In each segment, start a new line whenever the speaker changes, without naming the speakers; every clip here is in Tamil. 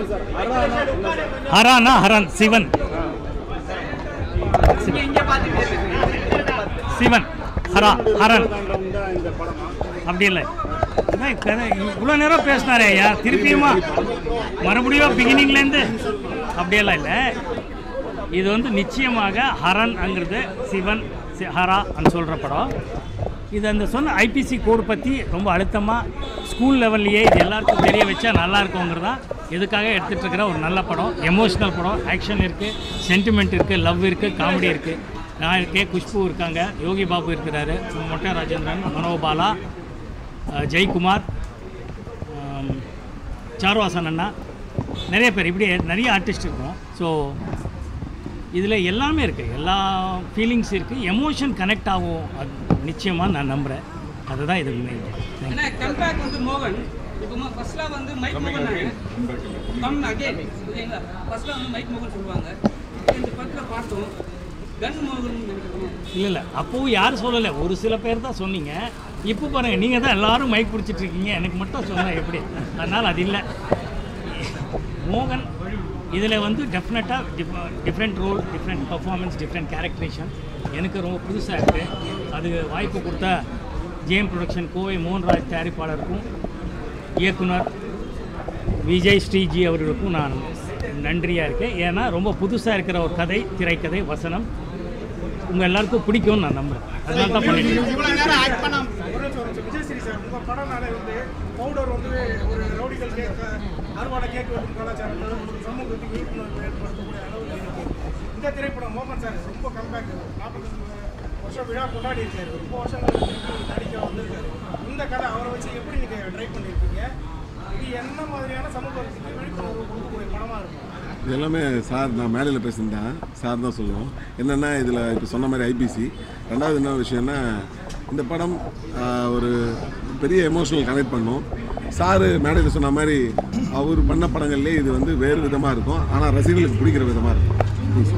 ஹரானா ஹரன் சிவன் சிவன் ஹரா ஹரன் அப்படி இல்லை அதான் கதை இவ்வளோ நேரம் பேசினாரே ஐயா திருப்பியுமா மறுபடியும் பிகினிங்லேருந்து அப்படியெல்லாம் இல்லை இது வந்து நிச்சயமாக ஹரன்ங்கிறது சிவன் சி- ஹரா அந்த சொல்கிற படம் இது அந்த சொன்ன ஐபிசி கோடு பற்றி ரொம்ப அழுத்தமாக ஸ்கூல் லெவல்லையே இது எல்லாருக்கும் தெரிய வச்சா நல்லா இருக்குங்கிறதா இதுக்காக எடுத்துகிட்டு இருக்கிற ஒரு நல்ல படம் எமோஷ்னல் படம் ஆக்ஷன் இருக்குது சென்டிமெண்ட் இருக்குது லவ் இருக்குது காமெடி இருக்குது நான் இருக்கேன் குஷ்பு இருக்காங்க யோகி பாபு இருக்கிறாரு மொட்டை ராஜேந்திரன் மனோபாலா அஹ், ஜெயக்குமார் ஆம், சாருவாசன் அண்ணா நிறைய பேர் இப்படி நிறைய ஆர்டிஸ்ட் இருக்கோம் ஸோ இதில் எல்லாமே இருக்குது எல்லா ஃபீலிங்ஸ் இருக்குது எமோஷன் கனெக்ட் ஆகும் அது நிச்சயமாக நான் நம்புகிறேன் அதுதான் இது மெயின்
ஏன்னா கம்பேக் வந்து மோகன் இப்போ ஃபர்ஸ்ட்ல வந்து மைக் மோகன் கம் அகைன் ஓகேங்களா ஃபர்ஸ்ட்ல வந்து மைக் மோகன் சொல்லுவாங்க இந்த படத்தில் பார்த்தோம் கன் மோகன் நினைக்கிறோம்
இல்லை இல்லை அப்போவும் யாரும் சொல்லலை ஒரு சில பேர் தான் சொன்னீங்க இப்போ பாருங்கள் நீங்கள் தான் எல்லாரும் மைக் பிடிச்சிட்டு இருக்கீங்க எனக்கு மட்டும் சொன்னால் எப்படி அதனால் அது இல்லை மோகன் இதில் வந்து டெஃபினட்டாக different role different performance different characterisation எனக்கு ரொம்ப புதுசாக இருக்குது அது வாய்ப்பு கொடுத்த ஜேஎம் ப்ரொடக்ஷன் கோவை மோகன்ராஜ் தயாரிப்பாளருக்கும் இயக்குனர் விஜய் ஸ்ரீஜி அவர்களுக்கும் நான் நன்றியாக இருக்கேன் ஏன்னா ரொம்ப புதுசாக இருக்கிற ஒரு கதை திரைக்கதை வசனம் உங்கள் எல்லாருக்கும் பிடிக்கும்னு நான் நம்புகிறேன் அதனால தான் பண்ணிட்டு இருக்கேன்.
இவ்வளவு நேரம் ஆக்ட் பண்ண
ஒரு நிமிஷம், ஒரு நிமிஷம். விஜய் ஸ்ரீ சார் உங்க படம்னாலே வந்து பவுடர் வந்து ஒரு ரவுடிகள் கேட்க அறுவாடை கேட்க வெட்டும் கலாச்சாரத்தை ஒரு சமூகத்துக்கு விழிப்புணர்வு ஏற்படுத்தக்கூடிய அளவில் இருக்கு இந்த திரைப்படம் மோகன் சார் ரொம்ப கம்பேக் நாற்பத்தஞ்சு வருஷம் விழா கொண்டாடி இருக்காரு ரொம்ப வருஷங்கள் திருப்பி நடிக்க வந்திருக்காரு இந்த கதை அவரை வச்சு எப்படி நீங்க ட்ரை பண்ணியிருக்கீங்க இது என்ன மாதிரியான சமூகத்துக்கு விழிப்புணர்வு கொடுக்கக்கூடிய படமா இருக்கும்
இது எல்லாமே சார் நான் மேடையில் பேசியிருந்தேன் சார் தான் சொல்லுவோம் என்னென்னா இதில் இப்போ சொன்ன மாதிரி ஐபிசி ரெண்டாவது என்ன விஷயம்னா இந்த படம் ஆஹ், ஒரு பெரிய எமோஷனல் கனெக்ட் பண்ணும் சார் மேடையில் சொன்ன மாதிரி அவர் பண்ண படங்கள்லேயே இது வந்து வேறு விதமாக இருக்கும் ஆனால் ரசிகர்களுக்கு பிடிக்கிற விதமாக இருக்கும் ப்ளீஸ்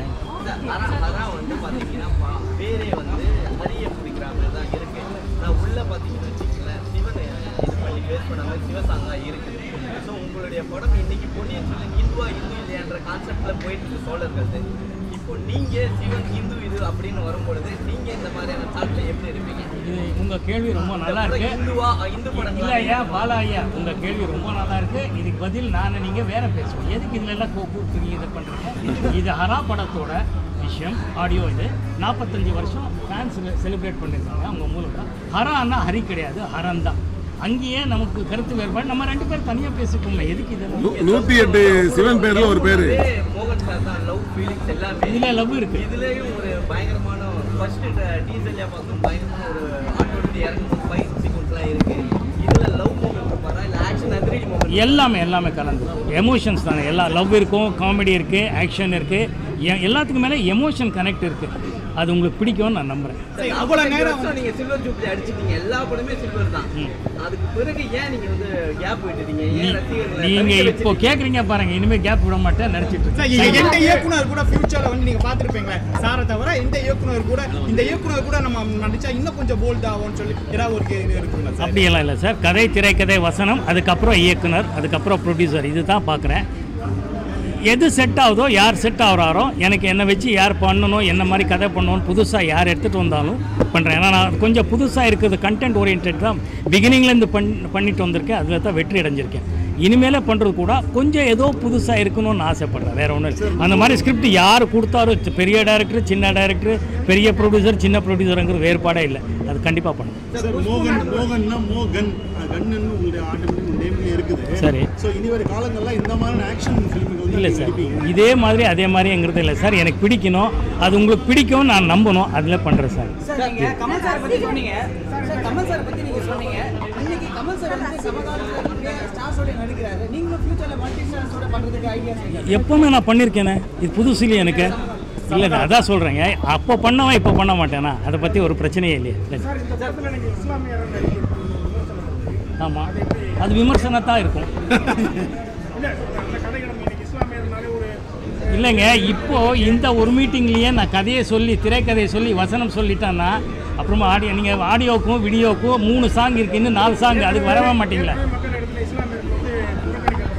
ஹரா ஹரா வந்து பார்த்தீங்கன்னா பா- பேரே வந்து ஹரிய பிடிக்கிற மாதிரி தான் இருக்கு நான் உள்ள பார்த்தீங்கன்னு வச்சுக்கோங்களேன் சிவனை இது பண்ணி பேஸ் பண்ண மாதிரி சிவசாங்கா இருக்குது ஸோ உங்களுடைய படம் இன்னைக்கு பொன்னியின் செல்வன் இந்துவா இந்து இல்லையான்ற கான்செப்ட்ல போயிட்டு இருக்கு சோழர்களது இப்போ நீங்க சிவன் இந்து இது அப்படின்னு வரும்பொழுது நீங்க இந்த மாதிரியான தாட்ல எப்படி இருப்பீங்க
இது உங்கள் கேள்வி ரொம்ப நல்லா இருக்கு
இந்துவா இந்து
இல்லை
படங்களா
ஐயா பாலா ஐயா உங்கள் கேள்வி ரொம்ப நல்லா இருக்கு இதுக்கு பதில் நான் நீங்கள் வேற பேசுவோம் எதுக்கு இதில் எல்லாம் கூ- கூப்பிட்டு இதை பண்ணுறீங்க இது ஹரா படத்தோட விஷயம் ஆடியோ இது நாற்பத்தஞ்சு வருஷம் ஃபேன்ஸ் செலிப்ரேட் பண்ணியிருக்காங்க அவங்க மூலம் ஹரான்னா ஹரி கிடையாது ஹரன் தான் அங்கேயே நமக்கு கருத்து வேறுபாடு நம்ம ரெண்டு பேரும் தனியாக பேசிக்கோங்க எதுக்கு இதெல்லாம்
நூ- நூற்றி எட்டு சிவன் பேரில் ஒரு பேர்
மோகன் சார் தான் லவ் ஃபீலிங்ஸ் எல்லாமே
இதில் லவ் இருக்கு
இதுலயும் ஒரு பயங்கரமான ஃபர்ஸ்ட் டீசல்ல பார்க்கும் பயங்கரமான ஒரு ஆட்டோடி இறங்கும் ஃபைட் சீக்வன்ஸ்லாம் இருக்கு இதுல லவ் மூமெண்ட் இருப்பாரா இல்ல ஆக்ஷன் அதிரடி மூமெண்ட்
எல்லாமே எல்லாமே கலந்து எமோஷன்ஸ் தானே எல்லா லவ் இருக்கும் காமெடி இருக்குது ஆக்ஷன் இருக்குது எல்லாத்துக்கு மேலே எமோஷன் கனெக்ட் இருக்குது அது உங்களுக்கு பிடிக்கும்னு நான் நம்புகிறேன்
அவ்வளவு நேரம்
நீங்க சில்வர் ஜூப்ளி அடிச்சிட்டீங்க எல்லா படமே சில்வர் தான் அதுக்கு பிறகு ஏன் நீங்க வந்து கேப் விட்டுட்டீங்க ஏன் ரசிகர்களை
நீங்க
தவிர்க்க
இப்போ
வச்சிட்டீங்க?
கேக்குறீங்க பாருங்க இனிமே கேப் விட மாட்டேன் நினைச்சிட்டு
சார்,
இருக்கேன்
எந்த இயக்குனர் கூட ஃபியூச்சர்ல வந்து நீங்க பாத்துருப்பீங்களே சாரை தவிர இந்த இயக்குனர் கூட இந்த இயக்குனர் கூட நம்ம நடிச்சா இன்னும் கொஞ்சம் போல்ட் ஆகும்னு சொல்லி ஏதாவது ஒரு இது இருக்குங்களா சார்
அப்படியெல்லாம் இல்லை சார் கதை திரைக்கதை வசனம் அதுக்கப்புறம் இயக்குனர் அதுக்கப்புறம் ப்ரொடியூசர் இதுதான் பார்க்குறேன் எது செட் ஆகுதோ யார் செட் ஆகுறாரோ எனக்கு என்னை வச்சு யார் பண்ணணும் என்ன மாதிரி கதை பண்ணணும்னு புதுசாக யார் எடுத்துகிட்டு வந்தாலும் பண்ணுறேன் ஏன்னா நான் கொஞ்சம் புதுசாக இருக்கிறது கண்டென்ட் ஓரியன்ட் தான் பிகினிங்லேருந்து பண் பண்ணிட்டு வந்திருக்கேன் அதில் தான் வெற்றி அடைஞ்சிருக்கேன் இனிமேலே பண்ணுறது கூட கொஞ்சம் ஏதோ புதுசாக இருக்கணும்னு ஆசைப்படுறேன் வேற ஒன்றும் இல்லை அந்த மாதிரி ஸ்கிரிப்ட் யார் கொடுத்தாரோ பெரிய டைரக்டர் சின்ன டைரக்டர் பெரிய ப்ரொடியூசர் சின்ன ப்ரொடியூசருங்கிற வேறுபாடே இல்லை அது கண்டிப்பாக பண்ணுவேன்
சார் மோகன் மோகன்னா மோகன் கன்னு உங்களுடைய ஆட்டோமேட்டிக் நேம்ல இருக்குது
சரி
ஸோ இனி வரை காலங்கள்ல இந்த மாதிரி ஆக்ஷன் ஃபிலிமுக்கு வந்து
இல்லை
நீங்க
சார்
நடிப்பீங்க
இதே மாதிரி அதே மாதிரிங்கிறது இல்லை சார் எனக்கு பிடிக்கணும் அது உங்களுக்கு பிடிக்கும் நான் நம்பணும் அதில் பண்ணுறேன் சார்
சார் நீங்க கமல் சார் பத்தி சொன்னீங்க சார் கமல் சார் பத்தி நீங்க சொன்னீங்க இன்னைக்கு கமல் சார் வந்து சமகாலத்துல ஸ்டார்ஸோட நடிக்கிறாரு நீங்களும் ஃபியூச்சர்ல மல்டி ஸ்டார்ஸோட பண்றதுக்கு ஐடியா
எப்பவுமே நான் பண்ணியிருக்கேனே இது புதுசு இல்லையே எனக்கு இல்லை அதான் சொல்கிறேங்க அப்போ பண்ணவன் இப்போ பண்ண மாட்டேனா அதை பற்றி ஒரு பிரச்சனையே இல்லையே இல்லை
சார் இந்த படத்தில் நீங்கள் இஸ்லாமியர் நடிகர் விமர்சனம்
ஆமாம் அது விமர்சனத்தான் இருக்கும்
இல்லை அந்த கதைகள் நம்ம இன்னைக்கு இஸ்லாமியர்னாலே ஒரு
இல்லைங்க இப்போ இந்த ஒரு மீட்டிங்லேயே நான் கதையை சொல்லி திரைக்கதையை சொல்லி வசனம் சொல்லிட்டேன்னா அப்புறமா ஆடியோ நீங்கள் ஆடியோக்கும் வீடியோக்கும் மூணு சாங் இருக்கு இன்னும் நாலு சாங் அதுக்கு வரவே மாட்டீங்களா
மக்கள் இடத்துல இஸ்லாமியர்கள் வந்து புறக்கணிக்கப்படுறாங்க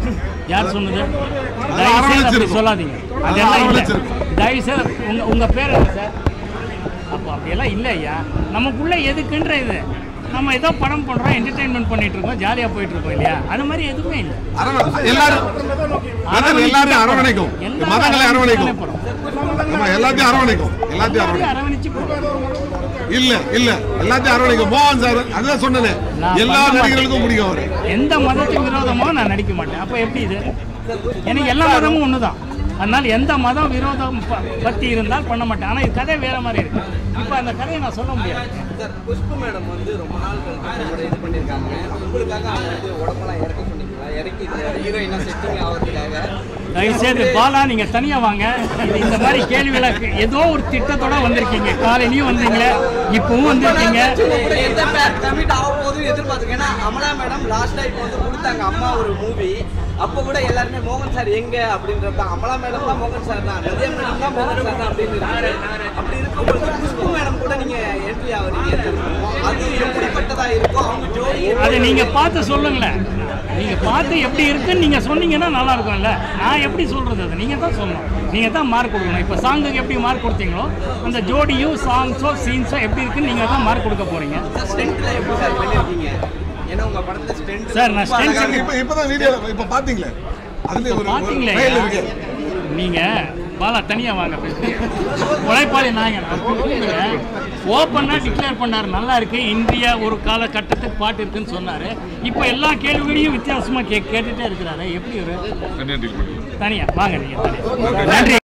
யார் சொன்னது
அது
தயவு செய்து அப்படி
அரவணைச்சிருக்கும்.
சொல்லாதீங்க
அது
அதெல்லாம் இல்லை
அரவணைச்சிருக்கும்.
தயவு செய்து உங்க உங்க பேர் என்ன சார் அப்போ அப்படியெல்லாம் இல்லை ஐயா நமக்குள்ள எதுக்குன்ற இது நம்ம ஏதோ படம் பண்றோம் என்டர்டைன்மெண்ட் பண்ணிட்டு இருக்கோம் ஜாலியா போயிட்டு இருக்கோம் இல்லையா அது மாதிரி எதுவுமே இல்லை
அரவணை- எல்லாரும் மதம் எல்லாரையும் அரவணைக்கும்
எல்லாரும்
மதங்களை அரவணைக்கும்
அரவணைச்சு போறோம்.
ஆமா எல்லாத்தையும் அரவணைக்கும் எல்லாத்தையும்
எல்லாரையும்
அரவணைக்கும்
அரவணைச்சு போறோம்
இல்ல இல்ல எல்லாத்தையும் அரவணைக்கும் மோகன் சார் அதுதான் சொன்னேனே
நான்
எல்லா
பண்ண மாட்டேன்.
நடிகர்களுக்கும் பிடிக்கும் அவரு
எந்த மதத்துக்கு விரோதமோ நான் நடிக்க மாட்டேன் அப்போ எப்படி இது எனக்கு எல்லா மதமும் ஒன்று தான் அதனால எந்த மதம் விரோதம் ப- பத்தி இருந்தால் பண்ண மாட்டேன் ஆனால் இது கதை வேற மாதிரி இருக்கு இப்போ அந்த கதையை நான் சொல்ல முடியாது
சார் புஷ்பு மேடம் வந்து ரொம்ப நாள் கழிச்சு உங்களோட இது பண்ணியிருக்காங்க உங்களுக்காக அவங்க வந்து உடம்பெல்லாம் இறக்க சொன்னீங்களா இறக்கி ஹீரோயினாக செட்டிங் ஆகிறதுக்காக
தயவுசெய்து பாலா நீங்க தனியா வாங்க இது இந்த மாதிரி கேள்விகளை ஏதோ ஒரு திட்டத்தோட வந்திருக்கீங்க காலையிலயும் வந்தீங்களே இப்பவும் வந்திருக்கீங்க
கூட எந்த பேர் கமிட் ஆக போகுதுன்னு எதிர்பார்த்துருக்கேன் ஏன்னா அமலா மேடம் லாஸ்ட் டைம் வந்து கொடுத்தாங்க அம்மா ஒரு மூவி அப்போ கூட எல்லாருமே மோகன் சார் எங்க அப்படின்றது தான் அமலா மேடம் தான் மோகன் சார் தான் நதியா மேடம் தான் மோகன் சார் தான் அப்படின்னு இருக்கு அப்படி இருக்கும்போது புஷ்பு மேடம் கூட நீங்க என்ட்ரி ஆகுறீங்க அது எப்படிப்பட்டதா இருக்கும் அவங்க ஜோடி
அதை நீங்க பார்த்து சொல்லுங்களேன் நீங்க பார்த்து எப்படி இருக்குன்னு நீங்க சொன்னீங்கன்னா நல்லா இருக்கும்ல நான் எப்படி சொல்றது அது நீங்க தான் சொல்லணும் நீங்க தான் மார்க் கொடுக்கணும் இப்போ சாங்குக்கு எப்படி மார்க் கொடுத்தீங்களோ அந்த ஜோடியும் சாங்ஸோ சீன்ஸோ எப்படி இருக்குன்னு நீங்க தான் மார்க் கொடுக்க போறீங்க
சார் ஸ்டென்ட்ல எப்படி சார் பண்ணிருக்கீங்க ஏன்னா உங்க படத்துல ஸ்டென்ட்
சார், நான் stunts
இப்ப இப்பதான் வீடியோ இப்ப பாத்தீங்களே அதுல ஒரு
பாத்தீங்களே
ட்ரையல் இருக்கு
நீங்க பாலா தனியா வாங்க உழைப்பாளி நாயகன் ஓப்பனா டிக்ளேர் பண்ணாரு நல்லா இருக்கு இந்தியா ஒரு காலகட்டத்துக்கு பாட்டு இருக்குன்னு சொன்னாரு இப்போ எல்லா கேள்விகளையும் வித்தியாசமா கே கேட்டுட்டே இருக்கிறாரு எப்படி ஒரு தனியா வாங்க நீங்க தனியா நன்றி